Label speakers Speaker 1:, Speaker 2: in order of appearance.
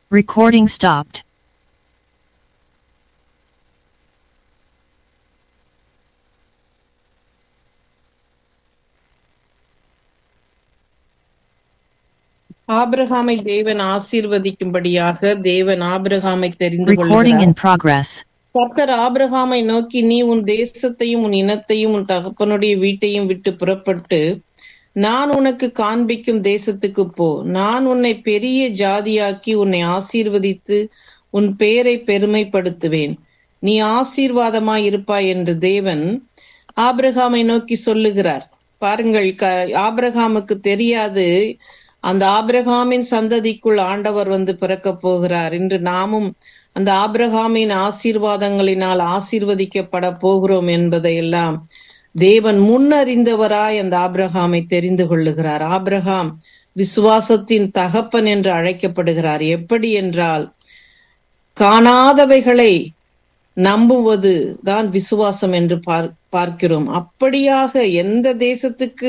Speaker 1: Recording stopped.
Speaker 2: ஆபிரகாமை தேவன் ஆசீர்வதிக்கும்படியாக தேவன் ஆபிரகாமை தெரிந்து
Speaker 1: Recording
Speaker 2: கொள்கிறார்
Speaker 1: in progress.
Speaker 2: கர்த்தர் ஆபிரகாமை நோக்கி நீ உன் தேசத்தையும் உன் இனத்தையும் உன் தகப்பனுடைய வீட்டையும் விட்டு புறப்பட்டு நான் உனக்கு காண்பிக்கும் தேசத்துக்கு போ நான் உன்னை பெரிய ஜாதியாக்கி உன்னை ஆசீர்வதித்து உன் பெயரை பெருமைப்படுத்துவேன் நீ ஆசீர்வாதமாய் இருப்பாய் என்று தேவன் ஆபிரகாமை நோக்கி சொல்லுகிறார் பாருங்கள் க ஆபிரகாமுக்கு தெரியாது அந்த ஆபிரகாமின் சந்ததிக்குள் ஆண்டவர் வந்து பிறக்கப் போகிறார் இன்று நாமும் அந்த ஆபிரகாமின் ஆசீர்வாதங்களினால் ஆசீர்வதிக்கப்பட போகிறோம் என்பதையெல்லாம் தேவன் முன்னறிந்தவராய் அந்த ஆபிரகாமை தெரிந்து கொள்ளுகிறார் ஆபிரகாம் விசுவாசத்தின் தகப்பன் என்று அழைக்கப்படுகிறார் எப்படி என்றால் காணாதவைகளை நம்புவது தான் விசுவாசம் என்று பார்- பார்க்கிறோம் அப்படியாக எந்த தேசத்துக்கு